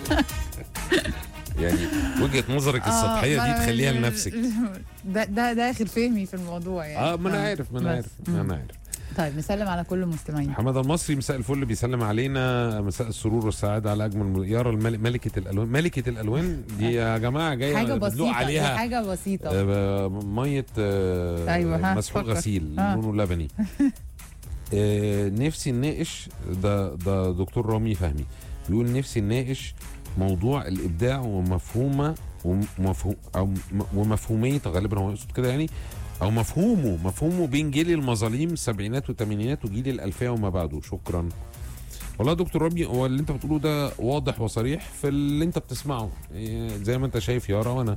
يعني وجهه نظرك السطحيه دي ما- تخليها لنفسك ده ده ده اخر فهمي في الموضوع يعني اه ما انا عارف ما انا بس. عارف مم. ما انا عارف طيب نسلم على كل المستمعين حماد المصري مساء الفل بيسلم علينا مساء السرور والسعاده على اجمل يارا المل... ملكه الالوان ملكه الالوان دي يا جماعه جايه حاجه بتدلق بسيطه دي عليها حاجه بسيطه آه، ميه آه، أيوة، ها، مسحوق فكر. غسيل ها. لونه لبني آه، نفسي نناقش ده ده دكتور رامي فهمي بيقول نفسي نناقش موضوع الابداع ومفهومه ومفهوم او م- ومفهوميه غالبا هو يقصد كده يعني او مفهومه مفهومه بين جيل المظاليم السبعينات والثمانينات وجيل الالفيه وما بعده شكرا والله يا دكتور رامي هو اللي انت بتقوله ده واضح وصريح في اللي انت بتسمعه إيه، زي ما انت شايف يارا وانا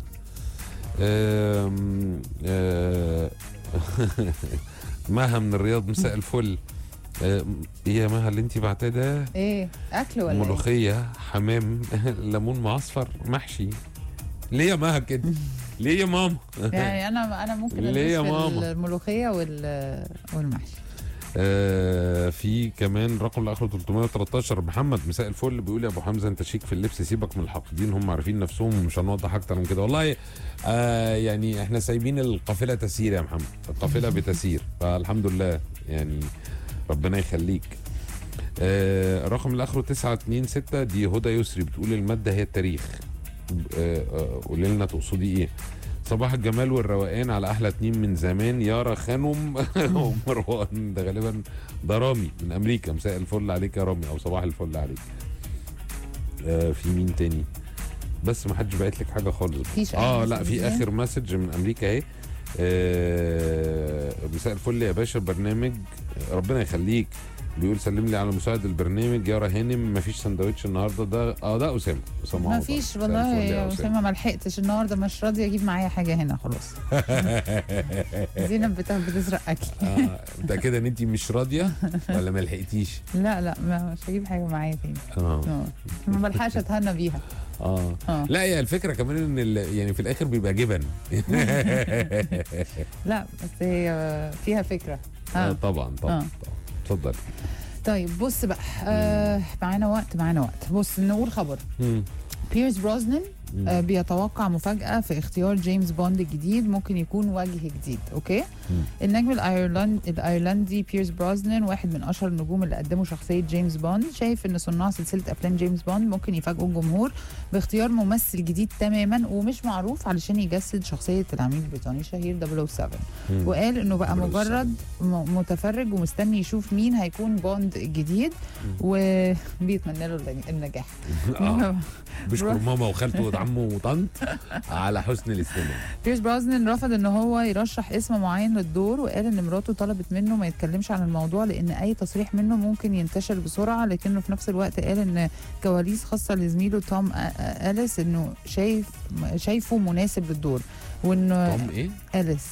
آم، آه، مها من الرياض مساء الفل آم، ايه يا مها اللي انت بعتاه ده ايه اكل ولا إيه؟ ملوخيه حمام ليمون معصفر محشي ليه يا مها كده ليه يا ماما يعني انا انا ممكن ليه يا أدوس في ماما؟ الملوخيه وال والمحشي آه في كمان رقم الاخر 313 محمد مساء الفل بيقول يا ابو حمزه انت شيك في اللبس سيبك من الحاقدين هم عارفين نفسهم ومش هنوضح اكتر من كده والله آه يعني احنا سايبين القافله تسير يا محمد القافله بتسير فالحمد لله يعني ربنا يخليك آه رقم الاخر 926 دي هدى يسري بتقول الماده هي التاريخ آه آه قولي لنا تقصدي ايه صباح الجمال والروقان على احلى اتنين من زمان يارا خانم ومروان ده غالبا ده رامي من امريكا مساء الفل عليك يا رامي او صباح الفل عليك آه في مين تاني بس ما حدش بعت لك حاجه خالص مفيش أي اه لا في مسجات؟ اخر مسج من امريكا اهي آه مساء الفل يا باشا البرنامج ربنا يخليك بيقول سلم لي على مساعد البرنامج يارا هانم مفيش سندوتش النهارده ده اه ده اسامه اسامه ما عوض. فيش مساء والله الفل يا اسامه ما لحقتش النهارده مش راضيه اجيب معايا حاجه هنا خلاص زينب بت- بتسرق اكل آه، متأكدة ان انت مش راضية ولا ما لحقتيش؟ لا لا ما مش هجيب حاجه معايا تاني اه آه. ما بلحقش اتهنى بيها اه اه لا هي الفكرة كمان ان ال- يعني في الاخر بيبقى جبن لا بس هي فيها فكره آه، اه طبعا طبعا آه. طبعا اتفضل طيب بص بقى آه معانا وقت معانا وقت بص نقول خبر مم. بيرس بروزنان مم. آه بيتوقع مفاجأة في اختيار جيمس بوند الجديد ممكن يكون وجه جديد اوكي مم. النجم الايرلند الايرلندي بيرس بروزنان واحد من اشهر النجوم اللي قدموا شخصية جيمس بوند شايف ان صناع سلسلة افلام جيمس بوند ممكن يفاجئوا الجمهور باختيار ممثل جديد تماما ومش معروف علشان يجسد شخصية العميل البريطاني الشهير 007 مم. وقال انه بقى 007. مجرد م- متفرج ومستني يشوف مين هيكون بوند الجديد وبيتمنى له النجاح آه. بشكر روح. ماما وخالته وعمه وطنط على حسن الاستماع بيرس براسنن رفض ان هو يرشح اسم معين للدور وقال ان مراته طلبت منه ما يتكلمش عن الموضوع لان اي تصريح منه ممكن ينتشر بسرعه لكنه في نفس الوقت قال ان كواليس خاصه لزميله توم آ- آ- اليس انه شايف شايفه مناسب للدور وانه طم ايه؟ اليس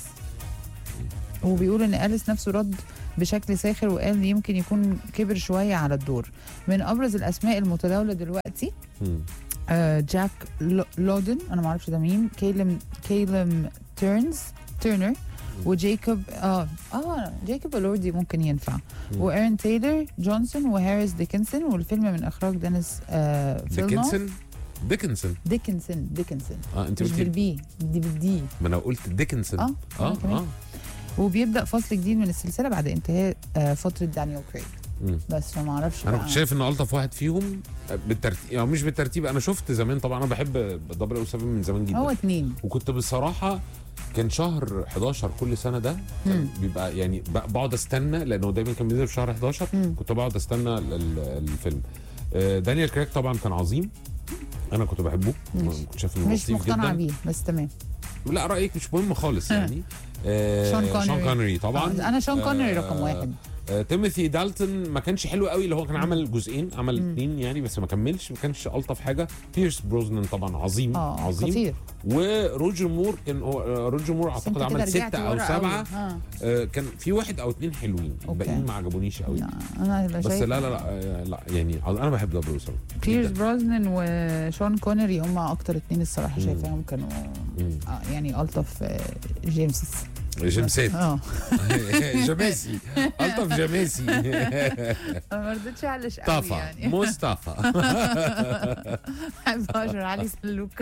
وبيقول ان اليس نفسه رد بشكل ساخر وقال يمكن يكون كبر شويه على الدور من ابرز الاسماء المتداوله دلوقتي مم. آه، جاك لو- لودن انا ما اعرفش ده مين كيلم كيلم تيرنز تيرنر وجيكوب اه اه جيكوب الوردي ممكن ينفع مم. وايرن تايلر جونسون وهاريس ديكنسون والفيلم من اخراج دينيس آه فيلنوف ديكنسون ديكنسون ديكنسون ديكنسون اه انت مش قلتي بالبي دي بالدي ما انا قلت ديكنسون آه، اه أنا كمان. اه وبيبدا فصل جديد من السلسله بعد انتهاء آه فتره دانيال كريج مم. بس فما اعرفش انا بقى. كنت شايف ان الطف واحد فيهم بالترتيب يعني مش بالترتيب انا شفت زمان طبعا انا بحب دبل او 7 من زمان جدا هو اتنين وكنت بصراحه كان شهر 11 كل سنه ده كان مم. بيبقى يعني ب- بقعد استنى لانه دايما كان بينزل في شهر 11 مم. كنت بقعد استنى ال- ال- الفيلم آه، دانيال كريك طبعا كان عظيم انا كنت بحبه ماشي. كنت شايف انه مش لطيف مقتنعه جدا بيه بس تمام لا رايك مش مهم خالص ها. يعني آه، شون كونري. شون كونري طبعا آه، انا شون كونري آه، رقم واحد آه، تيموثي دالتون ما كانش حلو قوي اللي هو كان عمل جزئين عمل مم. اثنين يعني بس ما كملش ما كانش الطف حاجه بيرس بروزنان طبعا عظيم اه عظيم خطير وروجر مور كان هو آه، روجر مور بس اعتقد انت كده عمل رجعت ستة او ورا سبعة قوي. آه. آه، كان في واحد او اثنين حلوين أوكي. الباقيين ما عجبونيش قوي لا انا بس شايف لا لا لا آه، لا يعني انا بحب دبل سبعة بيرس جداً. بروزنان وشون كونري هم اكتر اتنين الصراحه مم. شايفاهم كانوا مم. آه يعني الطف آه، جيمس جمسات اه جماسي الطف جماسي انا ما رضيتش اعلش قوي طفى يعني مصطفى بحب اشهر علي سلوك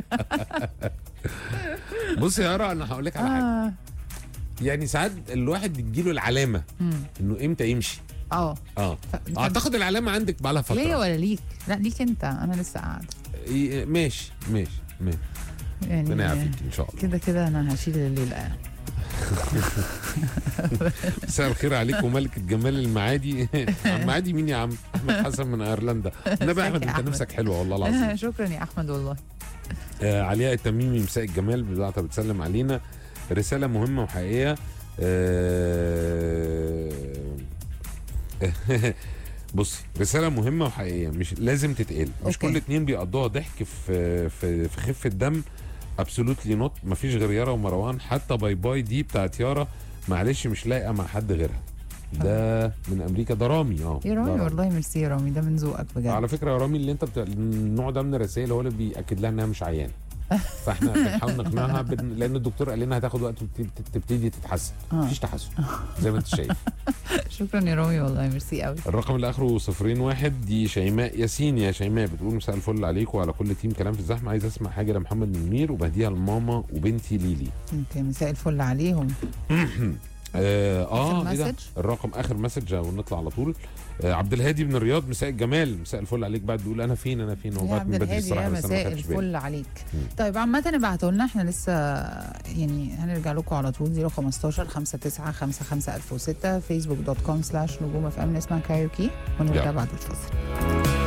بصي يا يارا انا هقول لك على حاجه اه يعني ساعات الواحد بتجيله العلامه مم. انه امتى يمشي اه اه ف- اعتقد العلامه عندك بقى لها ليا فتره ولا ليك؟ لا ليك انت انا لسه قاعده إيه، ماشي ماشي ماشي ربنا يعني يعافيك ان شاء الله كده كده انا هشيل الليله يعني مساء الخير عليكم ملكة جمال المعادي المعادي مين يا عم احمد حسن من ايرلندا نبي احمد يا انت أحمد. نفسك حلوه والله العظيم شكرا يا احمد والله آه علياء التميمي مساء الجمال بتاعتها بتسلم علينا رسالة مهمة وحقيقية آه بصي رسالة مهمة وحقيقية مش لازم تتقال مش أوكي. كل اتنين بيقضوها ضحك في في في خفة دم ابسولوتلي نوت مفيش غير يارا ومروان حتى باي باي دي بتاعت يارا معلش مش لايقة مع حد غيرها ده من امريكا ده رامي اه يا ده رامي والله ميرسي يا رامي ده من ذوقك بجد على فكره يا رامي اللي انت بتا... النوع ده من الرسائل هو اللي بياكد لها انها مش عيانه فاحنا بنحاول نقنعها بن... لان الدكتور قال لنا هتاخد وقت وتبتدي تبتدي تتحسن آه. مفيش تحسن زي ما انت شايف شكرا يا رامي والله ميرسي قوي الرقم اللي اخره صفرين واحد دي شيماء ياسين يا شيماء بتقول مساء الفل عليكم وعلى كل تيم كلام في الزحمه عايز اسمع حاجه لمحمد منير وبهديها لماما وبنتي ليلي اوكي مساء الفل عليهم اه, آه آخر إيه ده؟ مسج؟ الرقم اخر مسج ونطلع على طول آه عبد الهادي من الرياض مساء الجمال مساء الفل عليك بعد بيقول انا فين انا فين هو يا بعد عبد من بدري الهادي الصراحه يا بس انا ما مساء خدتش بالي الفل عليك مم. طيب عامة ابعتوا لنا احنا لسه يعني هنرجع لكم على طول 015 59 55 1006 فيسبوك دوت كوم سلاش نجوم اف ام نسمع كايروكي ونرجع يلا. بعد الفاصل